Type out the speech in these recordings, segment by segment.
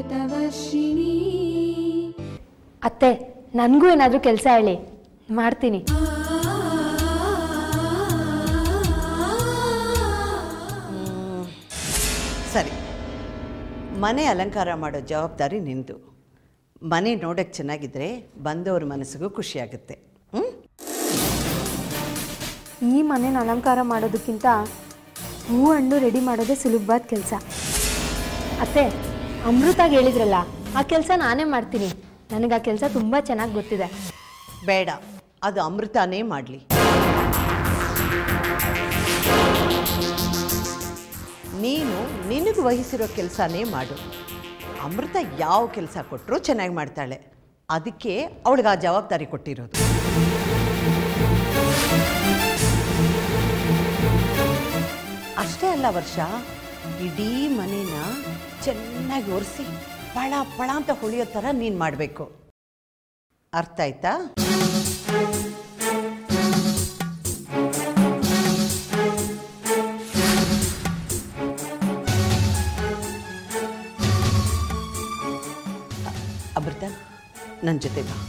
अमृतवर्षिणी ಅತ್ತೆ ನನಗೂ ಏನಾದರೂ ಕೆಲಸ ಹೇಳಿ ಮಾಡ್ತೀನಿ ಸರಿ ಮನೆ ಅಲಂಕಾರ ಮಾಡೋ ಜವಾಬ್ದಾರಿ ನಿಂದು ಮನೆ ನೋಡೋಕ್ಕೆ ಚೆನ್ನಾಗಿದ್ರೆ ಬಂದವ್ರ ಮನಸ್ಸಿಗೂ ಖುಷಿಯಾಗುತ್ತೆ ಹ್ಞೂ ಈ ಮನೇನ ಅಲಂಕಾರ ಮಾಡೋದಕ್ಕಿಂತ ಹೂ ಹಣ್ಣು ರೆಡಿ ಮಾಡೋದೇ ಸುಲಭವಾದ ಕೆಲಸ ಅತ್ತೆ ಅಮೃತಾಗಿ ಹೇಳಿದ್ರಲ್ಲ ಆ ಕೆಲಸ ನಾನೇ ಮಾಡ್ತೀನಿ ನನಗೆ ಆ ಕೆಲಸ ತುಂಬ ಚೆನ್ನಾಗಿ ಗೊತ್ತಿದೆ ಬೇಡ ಅದು ಅಮೃತನೇ ಮಾಡಲಿ ನೀನು ನಿನಗೆ ವಹಿಸಿರೋ ಕೆಲಸನೇ ಮಾಡು ಅಮೃತ ಯಾವ ಕೆಲಸ ಕೊಟ್ಟರೂ ಚೆನ್ನಾಗಿ ಮಾಡ್ತಾಳೆ ಅದಕ್ಕೆ ಅವಳಿಗೆ ಆ ಜವಾಬ್ದಾರಿ ಕೊಟ್ಟಿರೋದು ಅಷ್ಟೇ ಅಲ್ಲ ವರ್ಷ ಇಡೀ ಮನೇನ ಚೆನ್ನಾಗಿ ಒರೆಸಿ ಪಳ ಪಳ ಅಂತ ಹೊಳಿಯೋ ಥರ ನೀನು ಮಾಡಬೇಕು ಅರ್ಥ ಆಯ್ತಾ ಅಮೃತ ನನ್ನ ಜೊತೆ ಬಾ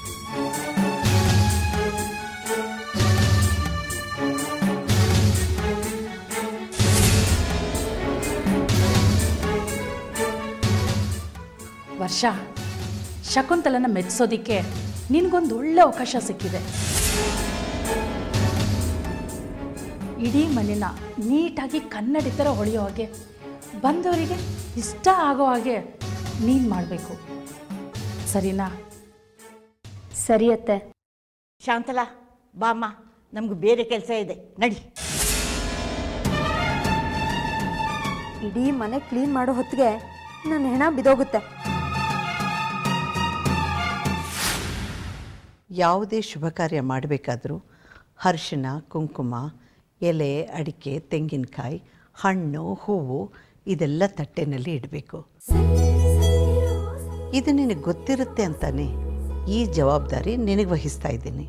ವರ್ಷ ಶಕುಂತಲನ ಮೆಚ್ಚಿಸೋದಿಕ್ಕೆ ನಿನಗೊಂದು ಒಳ್ಳೆ ಅವಕಾಶ ಸಿಕ್ಕಿದೆ ಇಡೀ ಮನೆನ ನೀಟಾಗಿ ಕನ್ನಡಿ ಥರ ಹೊಳೆಯೋ ಹಾಗೆ ಬಂದವರಿಗೆ ಇಷ್ಟ ಆಗೋ ಹಾಗೆ ನೀನು ಮಾಡಬೇಕು ಸರಿನಾ ಸರಿ ಅತ್ತೆ ಶಾಂತಲಾ ಬಾಮ್ಮ ನಮ್ಗೆ ಬೇರೆ ಕೆಲಸ ಇದೆ ನಡಿ ಇಡೀ ಮನೆ ಕ್ಲೀನ್ ಮಾಡೋ ಹೊತ್ತಿಗೆ ನನ್ನ ಹೆಣ ಬಿದೋಗುತ್ತೆ ಯಾವುದೇ ಶುಭ ಕಾರ್ಯ ಮಾಡಬೇಕಾದ್ರೂ ಅರಿಶಿನ ಕುಂಕುಮ ಎಲೆ ಅಡಿಕೆ ತೆಂಗಿನಕಾಯಿ ಹಣ್ಣು ಹೂವು ಇದೆಲ್ಲ ತಟ್ಟೆನಲ್ಲಿ ಇಡಬೇಕು ಇದು ನಿನಗೆ ಗೊತ್ತಿರುತ್ತೆ ಅಂತಾನೆ ಈ ಜವಾಬ್ದಾರಿ ನಿನಗೆ ವಹಿಸ್ತಾ ಇದ್ದೀನಿ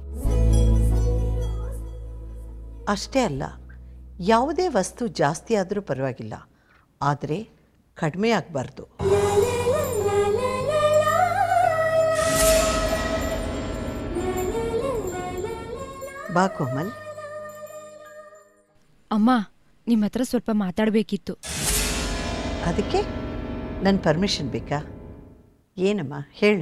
ಅಷ್ಟೇ ಅಲ್ಲ ಯಾವುದೇ ವಸ್ತು ಜಾಸ್ತಿ ಆದರೂ ಪರವಾಗಿಲ್ಲ ಆದರೆ ಕಡಿಮೆ ಆಗಬಾರ್ದು ಬಾ ಕೋಮಲ್ ಅಮ್ಮ ನಿಮ್ಮ ಹತ್ರ ಸ್ವಲ್ಪ ಮಾತಾಡಬೇಕಿತ್ತು ಅದಕ್ಕೆ ನನ್ನ ಪರ್ಮಿಷನ್ ಬೇಕಾ ಏನಮ್ಮ ಹೇಳು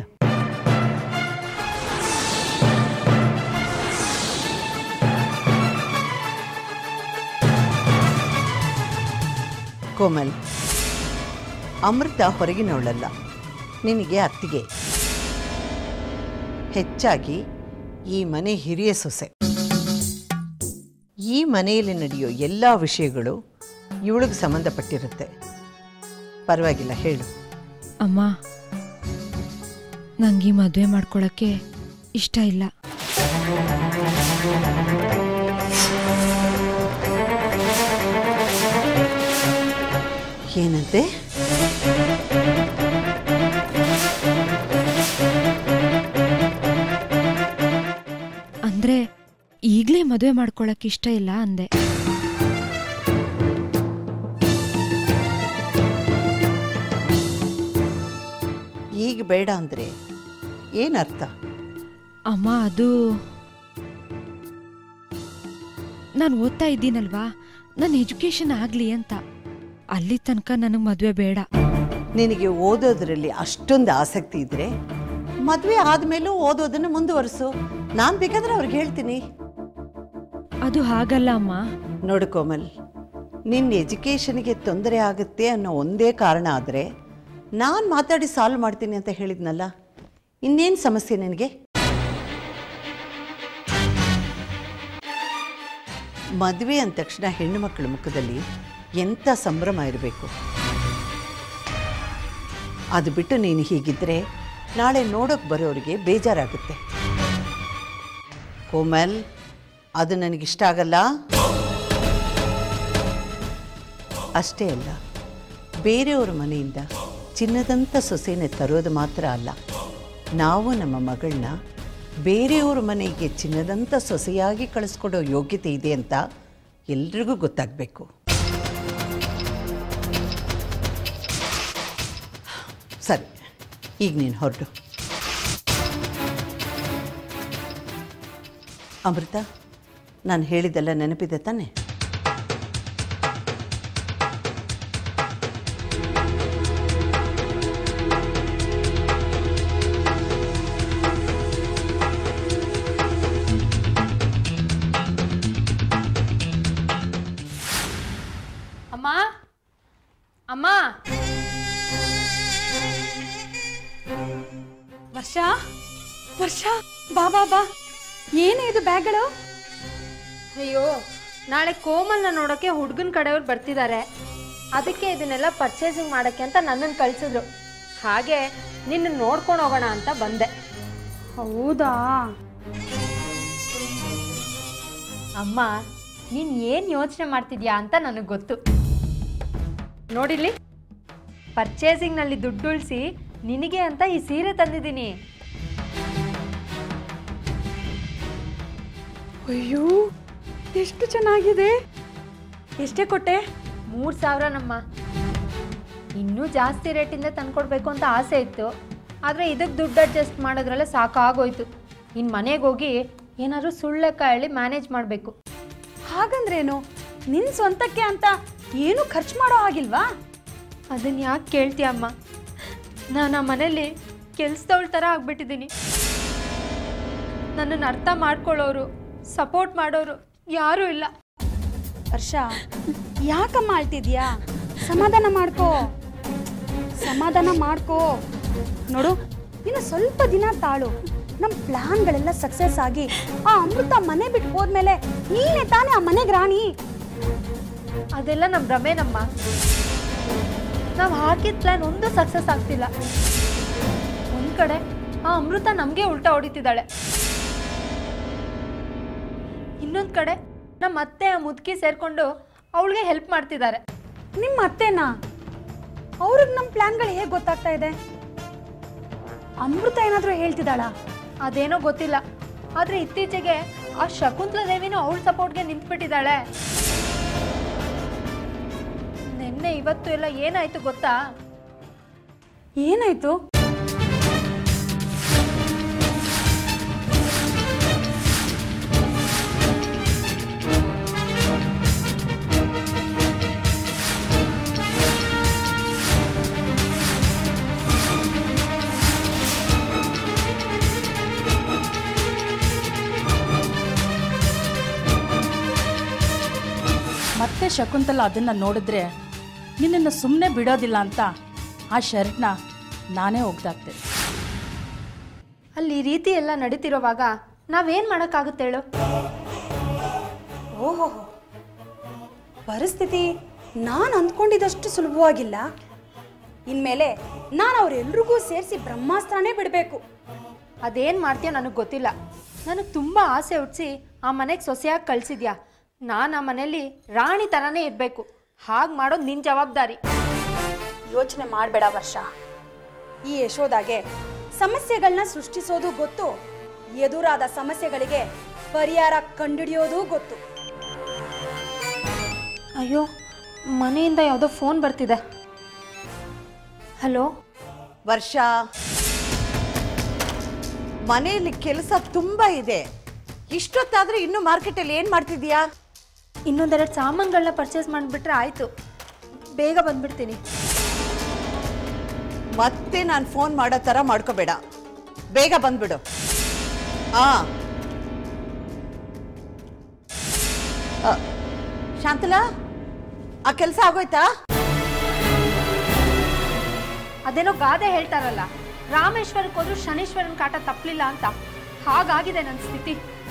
ಕೋಮಲ್ ಅಮೃತ ಹೊರಗಿನವಳಲ್ಲ ನಿನಗೆ ಅತ್ತಿಗೆ ಹೆಚ್ಚಾಗಿ ಈ ಮನೆ ಹಿರಿಯ ಸೊಸೆ ಈ ಮನೆಯಲ್ಲಿ ನಡೆಯೋ ಎಲ್ಲ ವಿಷಯಗಳು ಇವಳಿಗೆ ಸಂಬಂಧಪಟ್ಟಿರುತ್ತೆ ಪರವಾಗಿಲ್ಲ ಹೇಳು ಅಮ್ಮ ನಂಗೆ ಈ ಮದುವೆ ಮಾಡ್ಕೊಳಕ್ಕೆ ಇಷ್ಟ ಇಲ್ಲ ಏನಂತೆ ಅಂದ್ರೆ ಈಗಲೇ ಮದುವೆ ಮಾಡ್ಕೊಳಕ್ಕೆ ಇಷ್ಟ ಇಲ್ಲ ಅಂದೆ ಈಗ ಬೇಡ ಅಂದರೆ ಏನರ್ಥ ಅಮ್ಮ ಅದು ನಾನು ಓದ್ತಾ ಇದ್ದೀನಲ್ವಾ ನನ್ನ ಎಜುಕೇಶನ್ ಆಗಲಿ ಅಂತ ಅಲ್ಲಿ ತನಕ ನನಗೆ ಮದುವೆ ಬೇಡ ನಿನಗೆ ಓದೋದ್ರಲ್ಲಿ ಅಷ್ಟೊಂದು ಆಸಕ್ತಿ ಇದ್ದರೆ ಮದುವೆ ಆದಮೇಲೂ ಓದೋದನ್ನು ಮುಂದುವರಿಸು ನಾನು ಬೇಕಾದ್ರೆ ಅವ್ರಿಗೆ ಹೇಳ್ತೀನಿ ಅದು ಹಾಗಲ್ಲ ಅಮ್ಮ ನೋಡು ಕೋಮಲ್ ನಿನ್ನ ಎಜುಕೇಷನ್ಗೆ ತೊಂದರೆ ಆಗುತ್ತೆ ಅನ್ನೋ ಒಂದೇ ಕಾರಣ ಆದರೆ ನಾನು ಮಾತಾಡಿ ಸಾಲ್ವ್ ಮಾಡ್ತೀನಿ ಅಂತ ಹೇಳಿದ್ನಲ್ಲ ಇನ್ನೇನು ಸಮಸ್ಯೆ ನಿನಗೆ ಮದುವೆ ಅಂದ ತಕ್ಷಣ ಹೆಣ್ಣು ಮಕ್ಕಳ ಮುಖದಲ್ಲಿ ಎಂಥ ಸಂಭ್ರಮ ಇರಬೇಕು ಅದು ಬಿಟ್ಟು ನೀನು ಹೀಗಿದ್ದರೆ ನಾಳೆ ನೋಡೋಕೆ ಬರೋರಿಗೆ ಬೇಜಾರಾಗುತ್ತೆ ಕೋಮಲ್ ಅದು ನನಗಿಷ್ಟ ಆಗಲ್ಲ ಅಷ್ಟೇ ಅಲ್ಲ ಬೇರೆಯವ್ರ ಮನೆಯಿಂದ ಚಿನ್ನದಂಥ ಸೊಸೆನ ತರೋದು ಮಾತ್ರ ಅಲ್ಲ ನಾವು ನಮ್ಮ ಮಗಳನ್ನ ಬೇರೆಯವ್ರ ಮನೆಗೆ ಚಿನ್ನದಂಥ ಸೊಸೆಯಾಗಿ ಕಳಿಸ್ಕೊಡೋ ಯೋಗ್ಯತೆ ಇದೆ ಅಂತ ಎಲ್ರಿಗೂ ಗೊತ್ತಾಗಬೇಕು ಸರಿ ಈಗ ನೀನು ಹೊರಡು ಅಮೃತ ನಾನು ಹೇಳಿದ್ದೆಲ್ಲ ನೆನಪಿದೆ ತಾನೆ ಅಮ್ಮ ಅಮ್ಮ ವರ್ಷ ವರ್ಷ ಬಾ ಬಾ ಬಾ ಏನೇ ಇದು ಬ್ಯಾಗ್ಗಳು ಅಯ್ಯೋ ನಾಳೆ ಕೋಮಲ್ನ ನೋಡೋಕೆ ಹುಡುಗನ ಕಡೆಯವ್ರು ಬರ್ತಿದ್ದಾರೆ ಅದಕ್ಕೆ ಇದನ್ನೆಲ್ಲ ಪರ್ಚೇಸಿಂಗ್ ಮಾಡೋಕ್ಕೆ ಅಂತ ನನ್ನನ್ನು ಕಳಿಸಿದ್ರು ಹಾಗೆ ನಿನ್ನ ನೋಡ್ಕೊಂಡು ಹೋಗೋಣ ಅಂತ ಬಂದೆ ಹೌದಾ ಅಮ್ಮ ನೀನು ಏನು ಯೋಚನೆ ಮಾಡ್ತಿದ್ಯಾ ಅಂತ ನನಗೆ ಗೊತ್ತು ನೋಡಿಲಿ ಪರ್ಚೇಸಿಂಗ್ನಲ್ಲಿ ದುಡ್ಡು ಉಳಿಸಿ ನಿನಗೆ ಅಂತ ಈ ಸೀರೆ ತಂದಿದ್ದೀನಿ ಅಯ್ಯೋ ಎಷ್ಟು ಚೆನ್ನಾಗಿದೆ ಎಷ್ಟೇ ಕೊಟ್ಟೆ ಮೂರು ಸಾವಿರ ನಮ್ಮ ಇನ್ನೂ ಜಾಸ್ತಿ ರೇಟಿಂದ ತಂದ್ಕೊಡ್ಬೇಕು ಅಂತ ಆಸೆ ಇತ್ತು ಆದರೆ ಇದಕ್ಕೆ ದುಡ್ಡು ಅಡ್ಜಸ್ಟ್ ಮಾಡೋದ್ರಲ್ಲೇ ಸಾಕಾಗೋಯ್ತು ಇನ್ನು ಮನೆಗೆ ಹೋಗಿ ಏನಾದರೂ ಸುಳ್ಳೆಕ್ಕ ಹೇಳಿ ಮ್ಯಾನೇಜ್ ಮಾಡಬೇಕು ಹಾಗಂದ್ರೇನು ನಿನ್ ಸ್ವಂತಕ್ಕೆ ಅಂತ ಏನು ಖರ್ಚು ಮಾಡೋ ಹಾಗಿಲ್ವಾ ಅದನ್ನು ಯಾಕೆ ಕೇಳ್ತೀಯ ಅಮ್ಮ ನಾನು ಆ ಮನೇಲಿ ಕೆಲ್ಸದವಳ ಥರ ಆಗ್ಬಿಟ್ಟಿದ್ದೀನಿ ನನ್ನನ್ನು ಅರ್ಥ ಮಾಡ್ಕೊಳ್ಳೋರು ಸಪೋರ್ಟ್ ಮಾಡೋರು ಯಾರೂ ಇಲ್ಲ ವರ್ಷ ಯಾಕಮ್ಮ ಆಳ್ತಿದ್ಯಾ ಸಮಾಧಾನ ಮಾಡ್ಕೋ ಸಮಾಧಾನ ಮಾಡ್ಕೋ ನೋಡು ಇನ್ನು ಸ್ವಲ್ಪ ದಿನ ತಾಳು ನಮ್ಮ ಪ್ಲಾನ್ಗಳೆಲ್ಲ ಸಕ್ಸಸ್ ಆಗಿ ಆ ಅಮೃತ ಮನೆ ಬಿಟ್ಟು ಹೋದ್ಮೇಲೆ ನೀನೇ ತಾನೇ ಆ ಮನೆಗೆ ರಾಣಿ ಅದೆಲ್ಲ ನಮ್ಮ ಭ್ರಮೆನಮ್ಮ ನಾವು ಹಾಕಿದ ಪ್ಲ್ಯಾನ್ ಒಂದು ಸಕ್ಸಸ್ ಆಗ್ತಿಲ್ಲ ಒಂದು ಕಡೆ ಆ ಅಮೃತ ನಮಗೆ ಉಲ್ಟಾ ಹೊಡಿತಿದ್ದಾಳೆ ಇನ್ನೊಂದು ಕಡೆ ನಮ್ಮ ಅತ್ತೆ ಆ ಮುದುಕಿ ಸೇರಿಕೊಂಡು ಅವಳಿಗೆ ಹೆಲ್ಪ್ ಮಾಡ್ತಿದ್ದಾರೆ ನಿಮ್ಮ ಅತ್ತೆನಾ ಅವ್ರಿಗೆ ನಮ್ಮ ಪ್ಲಾನ್ಗಳು ಹೇಗೆ ಗೊತ್ತಾಗ್ತಾ ಇದೆ ಅಮೃತ ಏನಾದರೂ ಹೇಳ್ತಿದ್ದಾಳ ಅದೇನೋ ಗೊತ್ತಿಲ್ಲ ಆದರೆ ಇತ್ತೀಚೆಗೆ ಆ ಶಕುಂತಲಾ ದೇವಿನೂ ಅವಳ ಸಪೋರ್ಟ್ಗೆ ನಿಂತ್ಬಿಟ್ಟಿದ್ದಾಳೆ ನಿನ್ನೆ ಇವತ್ತು ಎಲ್ಲ ಏನಾಯ್ತು ಗೊತ್ತಾ ಏನಾಯ್ತು ಮತ್ತೆ ಶಕುಂತಲ ಅದನ್ನು ನೋಡಿದ್ರೆ ನಿನ್ನನ್ನು ಸುಮ್ಮನೆ ಬಿಡೋದಿಲ್ಲ ಅಂತ ಆ ಶರ್ಟ್ನ ನಾನೇ ಒಗ್ದಾಕ್ತೆ ಅಲ್ಲಿ ಈ ರೀತಿ ಎಲ್ಲ ನಡೀತಿರೋವಾಗ ನಾವೇನು ಮಾಡೋಕ್ಕಾಗುತ್ತೆ ಹೇಳು ಓಹೋ ಪರಿಸ್ಥಿತಿ ನಾನು ಅಂದ್ಕೊಂಡಿದ್ದಷ್ಟು ಸುಲಭವಾಗಿಲ್ಲ ಇನ್ಮೇಲೆ ನಾನು ಅವರೆಲ್ರಿಗೂ ಸೇರಿಸಿ ಬ್ರಹ್ಮಾಸ್ತ್ರನೇ ಬಿಡಬೇಕು ಅದೇನು ಮಾಡ್ತೀಯೋ ನನಗೆ ಗೊತ್ತಿಲ್ಲ ನನಗೆ ತುಂಬ ಆಸೆ ಹುಟ್ಟಿಸಿ ಆ ಮನೆಗೆ ಸೊಸೆಯಾಗಿ ಕಳಿಸಿದ್ಯಾ ನಾನು ಆ ಮನೇಲಿ ರಾಣಿ ಥರನೇ ಇರಬೇಕು ಹಾಗೆ ಮಾಡೋದು ನಿನ್ನ ಜವಾಬ್ದಾರಿ ಯೋಚನೆ ಮಾಡಬೇಡ ವರ್ಷ ಈ ಯಶೋದಾಗೆ ಸಮಸ್ಯೆಗಳನ್ನ ಸೃಷ್ಟಿಸೋದು ಗೊತ್ತು ಎದುರಾದ ಸಮಸ್ಯೆಗಳಿಗೆ ಪರಿಹಾರ ಕಂಡುಹಿಡಿಯೋದು ಗೊತ್ತು ಅಯ್ಯೋ ಮನೆಯಿಂದ ಯಾವುದೋ ಫೋನ್ ಬರ್ತಿದೆ ಹಲೋ ವರ್ಷ ಮನೆಯಲ್ಲಿ ಕೆಲಸ ತುಂಬ ಇದೆ ಇಷ್ಟೊತ್ತಾದ್ರೆ ಇನ್ನೂ ಮಾರ್ಕೆಟಲ್ಲಿ ಏನು ಮಾಡ್ತಿದ್ಯಾ ಇನ್ನೊಂದೆರಡು ಸಾಮಾನುಗಳನ್ನ ಪರ್ಚೇಸ್ ಮಾಡಿಬಿಟ್ರೆ ಆಯಿತು ಬೇಗ ಬಂದ್ಬಿಡ್ತೀನಿ ಮತ್ತೆ ನಾನು ಫೋನ್ ಮಾಡೋ ಥರ ಮಾಡ್ಕೋಬೇಡ ಬೇಗ ಬಂದ್ಬಿಡು ಆ ಆ, ಶಾಂತಲಾ ಆ ಕೆಲಸ ಆಗೋಯ್ತಾ ಅದೇನೋ ಗಾದೆ ಹೇಳ್ತಾರಲ್ಲ ರಾಮೇಶ್ವರಕ್ಕೆ ಹೋದ್ರೂ ಶನೀಶ್ವರನ ಕಾಟ ತಪ್ಪಲಿಲ್ಲ ಅಂತ ಹಾಗಾಗಿದೆ ನನ್ನ ಸ್ಥಿತಿ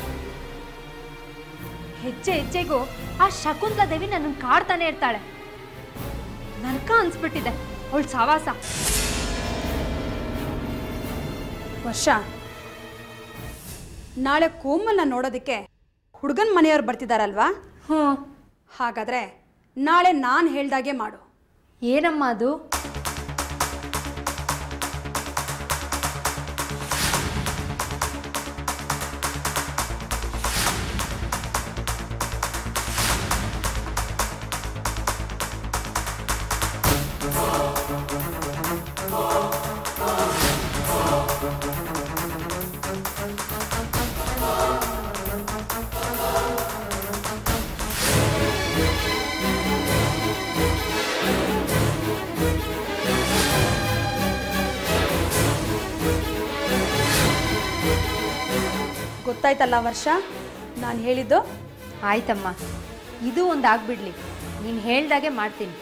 ಹೆಜ್ಜೆ ಹೆಜ್ಜೆಗೂ ಆ ಶಕುಂತಲಾ ದೇವಿ ನನ್ನನ್ನು ಕಾಡ್ತಾನೆ ಇರ್ತಾಳೆ ನರ್ಕ ಅನ್ಸ್ಬಿಟ್ಟಿದೆ ಅವಳ ಸವಾಸ ವರ್ಷ ನಾಳೆ ಕೋಮಲ್ನ ನೋಡೋದಕ್ಕೆ ಹುಡುಗನ ಮನೆಯವ್ರು ಬರ್ತಿದಾರಲ್ವಾ ಹ್ಞೂ ಹಾಗಾದ್ರೆ ನಾಳೆ ನಾನು ಹೇಳ್ದಾಗೆ ಮಾಡು ಏನಮ್ಮ ಅದು ಗೊತ್ತಾಯ್ತಲ್ಲ ವರ್ಷ ನಾನು ಹೇಳಿದ್ದು ಆಯ್ತಮ್ಮ ಇದು ಒಂದು ಆಗ್ಬಿಡ್ಲಿ ನೀನು ಹೇಳ್ದಾಗೆ ಮಾಡ್ತೀನಿ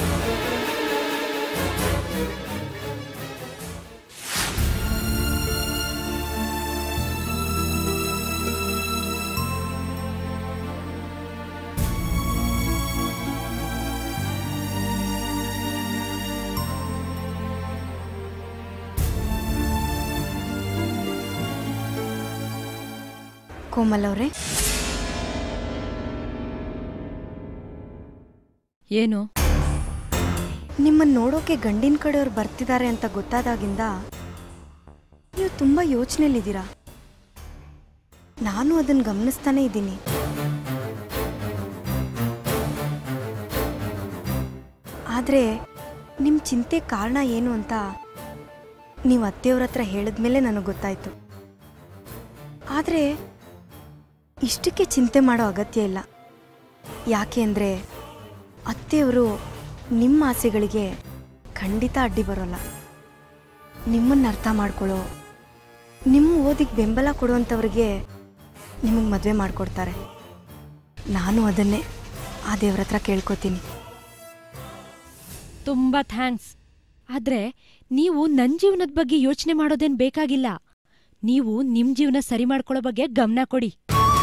ಕೋಮಲ್ ಅವರೇ ಏನು ನಿಮ್ಮನ್ನು ನೋಡೋಕೆ ಗಂಡಿನ ಕಡೆಯವ್ರು ಬರ್ತಿದ್ದಾರೆ ಅಂತ ಗೊತ್ತಾದಾಗಿಂದ ನೀವು ತುಂಬ ಯೋಚನೆಯಲ್ಲಿದ್ದೀರಾ ನಾನು ಅದನ್ನು ಗಮನಿಸ್ತಾನೇ ಇದ್ದೀನಿ ಆದರೆ ನಿಮ್ಮ ಚಿಂತೆ ಕಾರಣ ಏನು ಅಂತ ನೀವು ಅತ್ತೆಯವ್ರ ಹತ್ರ ಹೇಳಿದ್ಮೇಲೆ ನನಗೆ ಗೊತ್ತಾಯಿತು ಆದರೆ ಇಷ್ಟಕ್ಕೆ ಚಿಂತೆ ಮಾಡೋ ಅಗತ್ಯ ಇಲ್ಲ ಯಾಕೆ ಅಂದರೆ ಅತ್ತೆಯವರು ನಿಮ್ಮ ಆಸೆಗಳಿಗೆ ಖಂಡಿತ ಅಡ್ಡಿ ಬರೋಲ್ಲ ನಿಮ್ಮನ್ನು ಅರ್ಥ ಮಾಡ್ಕೊಳ್ಳೋ ನಿಮ್ಮ ಓದಿಗೆ ಬೆಂಬಲ ಕೊಡುವಂಥವ್ರಿಗೆ ನಿಮಗೆ ಮದುವೆ ಮಾಡಿಕೊಡ್ತಾರೆ ನಾನು ಅದನ್ನೇ ಆ ದೇವ್ರ ಹತ್ರ ಕೇಳ್ಕೊತೀನಿ ತುಂಬ ಥ್ಯಾಂಕ್ಸ್ ಆದ್ರೆ ನೀವು ನನ್ನ ಜೀವನದ ಬಗ್ಗೆ ಯೋಚನೆ ಮಾಡೋದೇನ್ ಬೇಕಾಗಿಲ್ಲ ನೀವು ನಿಮ್ ಜೀವನ ಸರಿ ಮಾಡ್ಕೊಳ್ಳೋ ಬಗ್ಗೆ ಗಮನ ಕೊಡಿ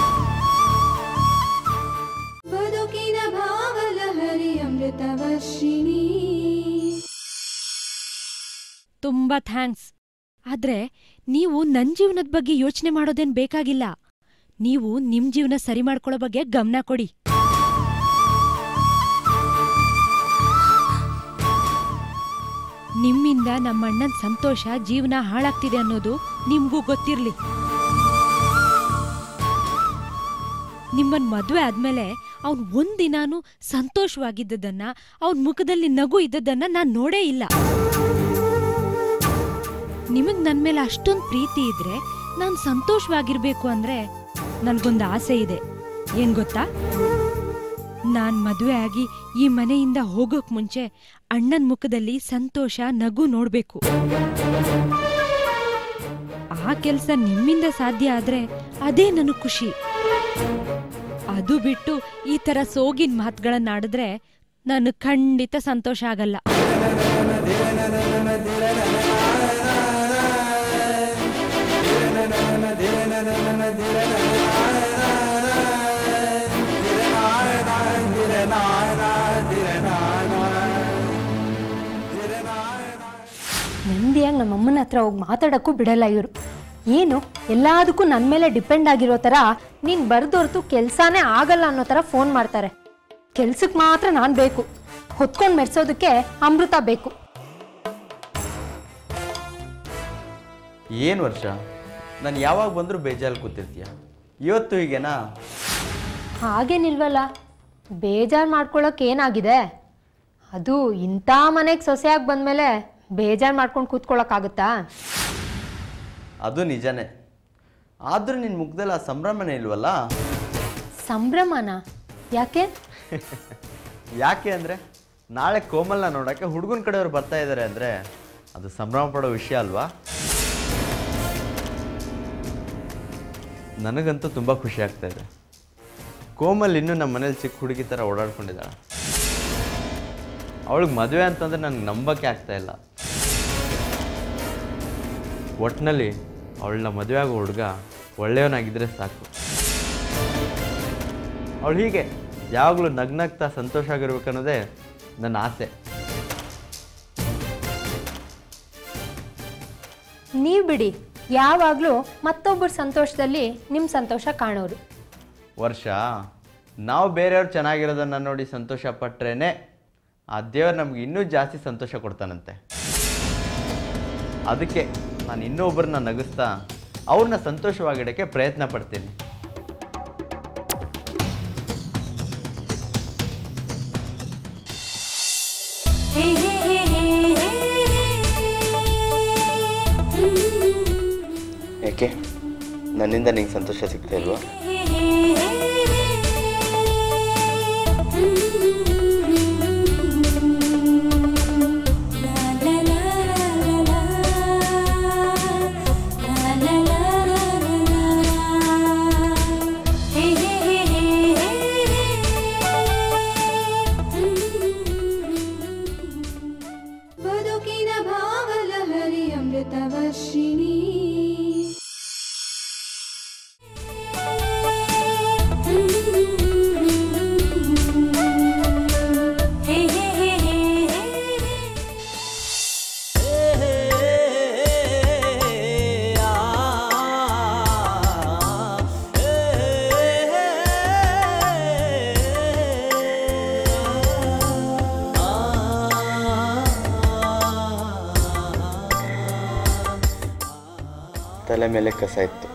ಬದುಕಿನ ಭಾವಲಹರಿ ಅಮೃತವರ್ಷಿಣಿ ತುಂಬ ಥ್ಯಾಂಕ್ಸ್ ಆದ್ರೆ ನೀವು ನನ್ನ ಜೀವನದ ಬಗ್ಗೆ ಯೋಚನೆ ಮಾಡೋದೇನ್ ಬೇಕಾಗಿಲ್ಲ ನೀವು ನಿಮ್ ಜೀವನ ಸರಿ ಮಾಡ್ಕೊಳ್ಳೋ ಬಗ್ಗೆ ಗಮನ ಕೊಡಿ ನಿಮ್ಮಿಂದ ನಮ್ಮಣ್ಣನ್ ಸಂತೋಷ ಜೀವನ ಹಾಳಾಗ್ತಿದೆ ಅನ್ನೋದು ನಿಮ್ಗೂ ಗೊತ್ತಿರ್ಲಿ ನಿಮ್ಮನ್ ಮದ್ವೆ ಆದ್ಮೇಲೆ ಅವ್ನ್ ಒಂದಿನಾನು ಸಂತೋಷವಾಗಿದ್ದದನ್ನ ಅವನ್ ಮುಖದಲ್ಲಿ ನಗು ಇದ್ದದನ್ನ ನಾನ್ ನೋಡೇ ಇಲ್ಲ ನಿಮಗ್ ನನ್ ಮೇಲೆ ಅಷ್ಟೊಂದ್ ಪ್ರೀತಿ ಇದ್ರೆ ನಾನ್ ಸಂತೋಷವಾಗಿರ್ಬೇಕು ಅಂದ್ರೆ ನನ್ಗೊಂದು ಆಸೆ ಇದೆ ಏನ್ ಗೊತ್ತಾ ನಾನ್ ಮದುವೆ ಆಗಿ ಈ ಮನೆಯಿಂದ ಹೋಗೋಕ್ ಮುಂಚೆ ಅಣ್ಣನ್ ಮುಖದಲ್ಲಿ ಸಂತೋಷ ನಗು ನೋಡ್ಬೇಕು ಆ ಕೆಲ್ಸ ನಿಮ್ಮಿಂದ ಸಾಧ್ಯ ಆದ್ರೆ ಅದೇ ನನಗ್ ಖುಷಿ ಅದು ಬಿಟ್ಟು ಈ ತರ ಸೋಗಿನ ಮಾತುಗಳನ್ನಾಡಿದ್ರೆ ನಾನು ಖಂಡಿತ ಸಂತೋಷ ಆಗಲ್ಲ ನೆಮ್ಮದಿಯಾಗಿ ನಮ್ಮಮ್ಮನ ಹತ್ರ ಹೋಗಿ ಮಾತಾಡೋಕ್ಕೂ ಬಿಡಲ್ಲ ಇವರು ಏನು ಎಲ್ಲದಕ್ಕೂ ನನ್ನ ಮೇಲೆ ಡಿಪೆಂಡ್ ಆಗಿರೋ ಥರ ನೀನು ಬರ್ದೊರ್ತು ಕೆಲಸನೇ ಆಗಲ್ಲ ಅನ್ನೋ ಥರ ಫೋನ್ ಮಾಡ್ತಾರೆ ಕೆಲ್ಸಕ್ಕೆ ಮಾತ್ರ ನಾನು ಬೇಕು ಹೊತ್ಕೊಂಡು ಮೆರೆಸೋದಕ್ಕೆ ಅಮೃತ ಬೇಕು ಏನು ವರ್ಷ ನಾನು ಯಾವಾಗ ಬಂದರೂ ಬೇಜಾರಲ್ಲಿ ಕೂತಿರ್ತೀಯ ಇವತ್ತು ಹೀಗೇನಾ ಹಾಗೇನಿಲ್ವಲ್ಲ ಬೇಜಾರು ಮಾಡ್ಕೊಳ್ಳೋಕೆ ಏನಾಗಿದೆ ಅದು ಇಂಥ ಮನೆಗೆ ಸೊಸೆಯಾಗಿ ಬಂದಮೇಲೆ ಬೇಜಾರು ಮಾಡ್ಕೊಂಡು ಕೂತ್ಕೊಳ್ಳೋಕ್ಕಾಗುತ್ತಾ ಅದು ನಿಜನೇ ಆದರೂ ನಿನ್ನ ಮುಖದಲ್ಲಿ ಆ ಸಂಭ್ರಮನೇ ಇಲ್ವಲ್ಲ ಸಂಭ್ರಮನ ಯಾಕೆ ಯಾಕೆ ಅಂದರೆ ನಾಳೆ ಕೋಮಲ್ನ ನೋಡೋಕ್ಕೆ ಹುಡುಗನ ಕಡೆಯವ್ರು ಬರ್ತಾ ಇದ್ದಾರೆ ಅಂದರೆ ಅದು ಸಂಭ್ರಮ ಪಡೋ ವಿಷಯ ಅಲ್ವಾ ನನಗಂತೂ ತುಂಬ ಖುಷಿ ಆಗ್ತಾ ಇದೆ ಕೋಮಲ್ ಇನ್ನೂ ನಮ್ಮ ಮನೇಲಿ ಚಿಕ್ಕ ಹುಡುಗಿ ಥರ ಓಡಾಡ್ಕೊಂಡಿದ್ದಾಳೆ ಅವಳಿಗೆ ಮದುವೆ ಅಂತಂದ್ರೆ ನನಗೆ ನಂಬಕ್ಕೆ ಆಗ್ತಾ ಇಲ್ಲ ಒಟ್ಟಿನಲ್ಲಿ ಅವಳನ್ನ ಮದುವೆ ಆಗೋ ಹುಡುಗ ಒಳ್ಳೆಯವನಾಗಿದ್ದರೆ ಸಾಕು ಅವಳು ಹೀಗೆ ಯಾವಾಗಲೂ ನಗ್ನಗ್ತಾ ಸಂತೋಷ ಆಗಿರ್ಬೇಕನ್ನೋದೇ ನನ್ನ ಆಸೆ ನೀವು ಬಿಡಿ ಯಾವಾಗಲೂ ಮತ್ತೊಬ್ಬರ ಸಂತೋಷದಲ್ಲಿ ನಿಮ್ಮ ಸಂತೋಷ ಕಾಣೋರು ವರ್ಷ ನಾವು ಬೇರೆಯವ್ರು ಚೆನ್ನಾಗಿರೋದನ್ನು ನೋಡಿ ಸಂತೋಷ ಪಟ್ರೇನೆ ಆ ದೇವ್ರು ನಮ್ಗೆ ಇನ್ನೂ ಜಾಸ್ತಿ ಸಂತೋಷ ಕೊಡ್ತಾನಂತೆ ಅದಕ್ಕೆ ನಾನು ಇನ್ನೊಬ್ಬರನ್ನ ನಗಿಸ್ತಾ ಅವ್ರನ್ನ ಸಂತೋಷವಾಗಿಡೋಕ್ಕೆ ಪ್ರಯತ್ನ ಪಡ್ತೀನಿ ಯಾಕೆ ನನ್ನಿಂದ ನಿಂಗೆ ಸಂತೋಷ ಸಿಗ್ತಾ ಇಲ್ವಾ la la la la la अमृतवर्षिणी ತಲೆ ಮೇಲೆ ಕಸ ಇತ್ತು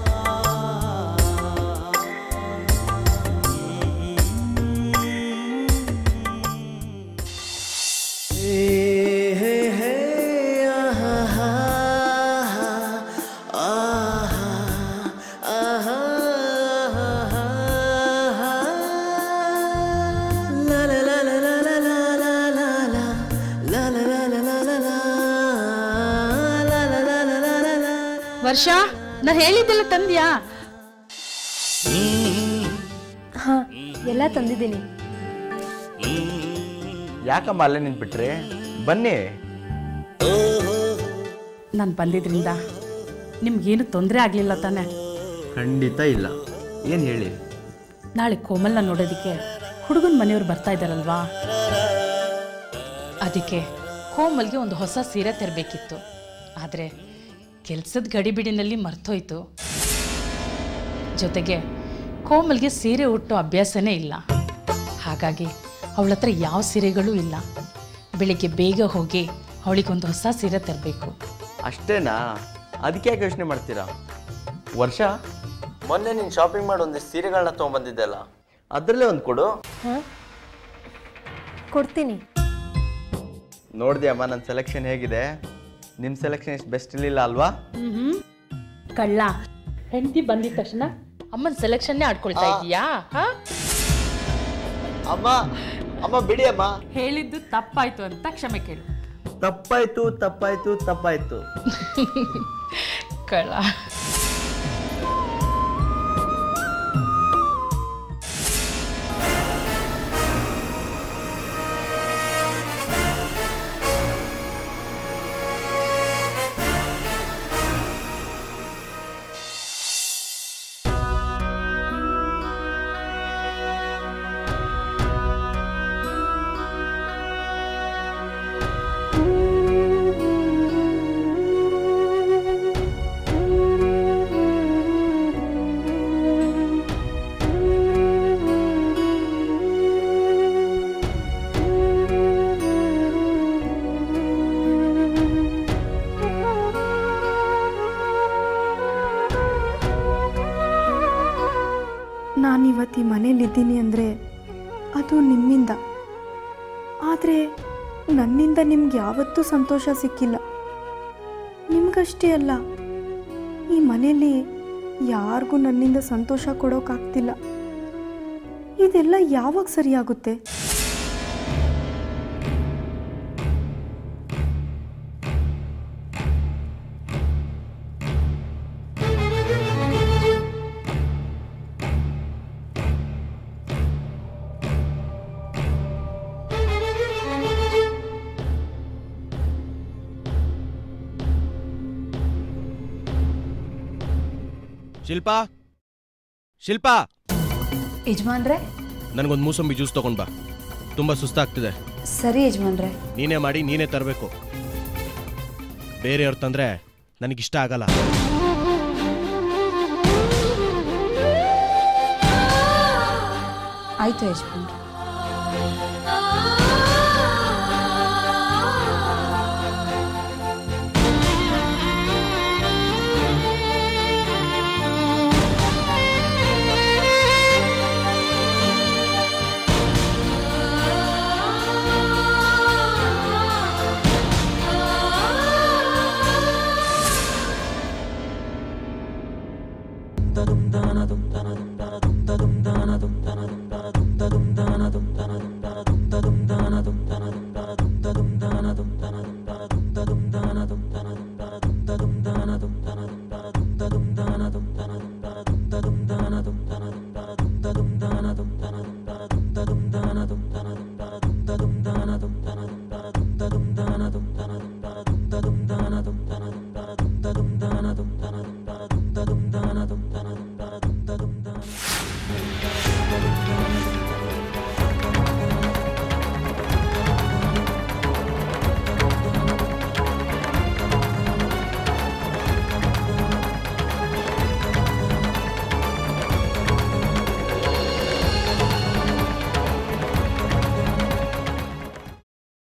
ವರ್ಷ ನಾ ಹೇಳಿದ್ದೆಲ್ಲ ತಂದ್ಯಾ ಹಾ ಎಲ್ಲ ತಂದಿದ್ದೀನಿ ಯಾಕಮ್ಮ ಅಲ್ಲೇ ನಿಂತ್ಬಿಟ್ರಿ ಬನ್ನಿ ನಾನು ಬಂದಿದ್ರಿಂದ ನಿಮ್ಗೇನು ತೊಂದರೆ ಆಗಲಿಲ್ಲ ತಾನೆ ಖಂಡಿತ ಇಲ್ಲ ಏನು ಹೇಳಿ ನಾಳೆ ಕೋಮಲ್ನ ನೋಡೋದಕ್ಕೆ ಹುಡುಗನ ಮನೆಯವ್ರು ಬರ್ತಾ ಇದ್ದಾರಲ್ವಾ ಅದಕ್ಕೆ ಕೋಮಲ್ಗೆ ಒಂದು ಹೊಸ ಸೀರೆ ತರಬೇಕಿತ್ತು ಆದರೆ ಕೆಲಸದ ಗಡಿಬಿಡಿನಲ್ಲಿ ಮರ್ತೋಯ್ತು ಜೊತೆಗೆ ಕೋಮಲ್ಗೆ ಸೀರೆ ಉಟ್ಟೋ ಅಭ್ಯಾಸನೇ ಇಲ್ಲ ಹಾಗಾಗಿ ಅವಳ ಹತ್ರ ಯಾವ ಸೀರೆಗಳೂ ಇಲ್ಲ ಬೆಳಿಗ್ಗೆ ಬೇಗ ಹೋಗಿ ಅವಳಿಗೊಂದು ಹೊಸ ಸೀರೆ ತರಬೇಕು ಅಷ್ಟೇನಾ ಅದಕ್ಕೆ ಯಾಕೆ ಯೋಚನೆ ಮಾಡ್ತೀರಾ ವರ್ಷ ಮೊನ್ನೆ ನೀನು ಶಾಪಿಂಗ್ ಮಾಡಿ ಒಂದಿಷ್ಟು ಸೀರೆಗಳನ್ನ ತೊಗೊಂಬಂದಿದ್ದೆಲ್ಲ ಅದರಲ್ಲೇ ಒಂದು ಕೊಡು ಹಾಂ ಕೊಡ್ತೀನಿ ನೋಡಿದ್ಯಮ್ಮ ನನ್ನ ಸೆಲೆಕ್ಷನ್ ಹೇಗಿದೆ ನಿಮ್ಮ ಸೆಲೆಕ್ಷನ್ ಇಷ್ಟು ಬೆಸ್ಟ್ ಇರಲಿಲ್ಲ ಅಲ್ವಾ ಹ್ಮ್ ಕಳ್ಳ ಹೆಂಡತಿ ಬಂದಿದ ತಕ್ಷಣ ಅಮ್ಮನ ಸೆಲೆಕ್ಷನ್ನೇ ಆಡ್ಕೊಳ್ತಾ ಇದೀಯಾ ಹಾ ಅಮ್ಮ ಅಮ್ಮ ಬಿಡಿ ಅಮ್ಮ ಹೇಳಿದ್ದು ತಪ್ಪಾಯ್ತು ಅಂತ ಕ್ಷಮೆ ಕೇಳು ತಪ್ಪಾಯ್ತು ತಪ್ಪಾಯ್ತು ತಪ್ಪಾಯ್ತು ಕಳ್ಳ ನಾನಿವತ್ತು ಈ ಮನೇಲಿದ್ದೀನಿ ಅಂದರೆ ಅದು ನಿಮ್ಮಿಂದ ಆದರೆ ನನ್ನಿಂದ ನಿಮ್ಗೆ ಯಾವತ್ತೂ ಸಂತೋಷ ಸಿಕ್ಕಿಲ್ಲ ನಿಮ್ಗಷ್ಟೇ ಅಲ್ಲ ಈ ಮನೆಯಲ್ಲಿ ಯಾರಿಗೂ ನನ್ನಿಂದ ಸಂತೋಷ ಕೊಡೋಕ್ಕಾಗ್ತಿಲ್ಲ ಇದೆಲ್ಲ ಯಾವಾಗ ಸರಿಯಾಗುತ್ತೆ ಶಿಲ್ಪಾ ಶಿಲ್ಪಾ ಯಜಮಾನ್ರೆ ನನಗೊಂದು ಮೂಸಂಬಿ ಜ್ಯೂಸ್ ತಗೊಂಡ್ ಬಾ ತುಂಬ ಸುಸ್ತಾಗ್ತಿದೆ ಸರಿ ಯಜಮಾನ್ರೆ ನೀನೇ ಮಾಡಿ ನೀನೇ ತರಬೇಕು ಬೇರೆಯವ್ರು ತಂದ್ರೆ ನನಗಿಷ್ಟ ಆಗಲ್ಲ ಆಯ್ತು ಯಜಮಾನ್ರೆ